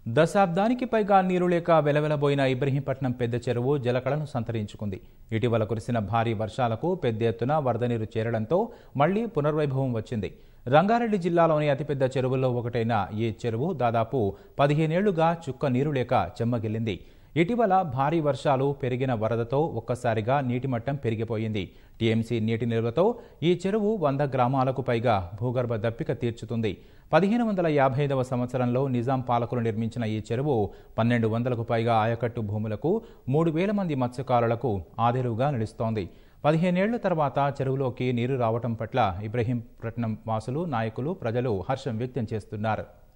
దశాబ్దానికి పైగా నీరు లేక వెలవెలబోయిన ఇబ్రహీంపట్నం పెద్ద చెరువు జలకళను సంతరించుకుంది ఇటీవల కురిసిన భారీ వర్షాలకు పెద్ద ఎత్తున వరద నీరు చేరడంతో మళ్లీ పునర్వైభవం వచ్చింది రంగారెడ్డి జిల్లాలోని అతిపెద్ద చెరువుల్లో ఒకటైన ఈ చెరువు దాదాపు పదిహేనేళ్లుగా చుక్క నీరు లేక చెమ్మగిల్లింది ఇటీవల భారీ వర్షాలు పెరిగిన వరదతో ఒక్కసారిగా నీటి మట్టం పెరిగిపోయింది టీఎంసీ నీటి నిల్వతో ఈ చెరువు వంద గ్రామాలకు పైగా భూగర్భ దప్పిక తీర్చుతుంది పదిహేను వందల యాభై ఐదవ సంవత్సరంలో నిజాం పాలకులు నిర్మించిన ఈ చెరువు పన్నెండు వందలకు పైగా ఆయకట్టు భూములకు మూడు వేల మంది మత్స్యకారులకు ఆదిరువుగా నిలుస్తోంది పదిహేనేళ్ల తర్వాత చెరువులోకి నీరు రావటం పట్ల ఇబ్రహీంపట్నం వాసులు నాయకులు ప్రజలు హర్షం వ్యక్తం చేస్తున్నారు